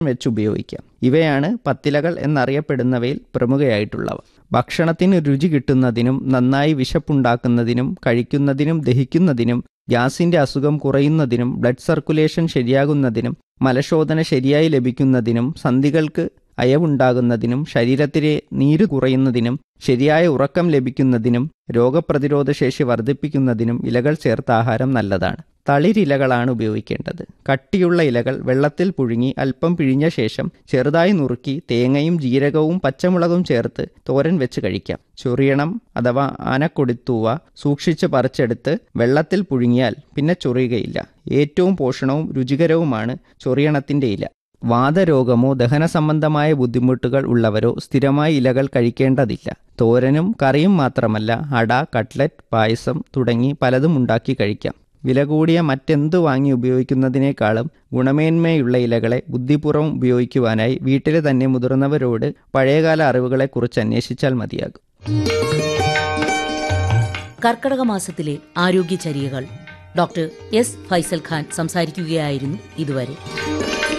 വെച്ച് ഉപയോഗിക്കാം ഇവയാണ് പത്തിലകൾ എന്നറിയപ്പെടുന്നവയിൽ പ്രമുഖയായിട്ടുള്ളവ ഭക്ഷണത്തിന് രുചി കിട്ടുന്നതിനും നന്നായി വിശപ്പുണ്ടാക്കുന്നതിനും കഴിക്കുന്നതിനും ദഹിക്കുന്നതിനും ഗ്യാസിന്റെ അസുഖം കുറയുന്നതിനും ബ്ലഡ് സർക്കുലേഷൻ ശരിയാകുന്നതിനും മലശോധന ശരിയായി ലഭിക്കുന്നതിനും സന്ധികൾക്ക് അയവുണ്ടാകുന്നതിനും ശരീരത്തിലെ നീര് കുറയുന്നതിനും ശരിയായ ഉറക്കം ലഭിക്കുന്നതിനും രോഗപ്രതിരോധ ശേഷി വർദ്ധിപ്പിക്കുന്നതിനും ഇലകൾ ചേർത്ത ആഹാരം നല്ലതാണ് തളിരിലകളാണ് ഉപയോഗിക്കേണ്ടത് കട്ടിയുള്ള ഇലകൾ വെള്ളത്തിൽ പുഴുങ്ങി അല്പം പിഴിഞ്ഞ ശേഷം ചെറുതായി നുറുക്കി തേങ്ങയും ജീരകവും പച്ചമുളകും ചേർത്ത് തോരൻ വെച്ച് കഴിക്കാം ചൊറിയണം അഥവാ ആനക്കൊടിത്തൂവ സൂക്ഷിച്ച് പറിച്ചെടുത്ത് വെള്ളത്തിൽ പുഴുങ്ങിയാൽ പിന്നെ ചൊറിയുകയില്ല ഏറ്റവും പോഷണവും രുചികരവുമാണ് ചൊറിയണത്തിന്റെ ഇല വാതരോഗമോ ദഹന സംബന്ധമായ ബുദ്ധിമുട്ടുകൾ ഉള്ളവരോ സ്ഥിരമായി ഇലകൾ കഴിക്കേണ്ടതില്ല തോരനും കറിയും മാത്രമല്ല അട കട്ട്ലറ്റ് പായസം തുടങ്ങി പലതും ഉണ്ടാക്കി കഴിക്കാം വില കൂടിയ മറ്റെന്ത് വാങ്ങി ഉപയോഗിക്കുന്നതിനേക്കാളും ഗുണമേന്മയുള്ള ഇലകളെ ബുദ്ധിപൂർവ്വം ഉപയോഗിക്കുവാനായി വീട്ടിലെ തന്നെ മുതിർന്നവരോട് പഴയകാല അറിവുകളെക്കുറിച്ച് അന്വേഷിച്ചാൽ മതിയാകും കർക്കടക മാസത്തിലെ ആരോഗ്യചര്യകൾ ഡോക്ടർ എസ് ഫൈസൽ ഖാൻ സംസാരിക്കുകയായിരുന്നു ഇതുവരെ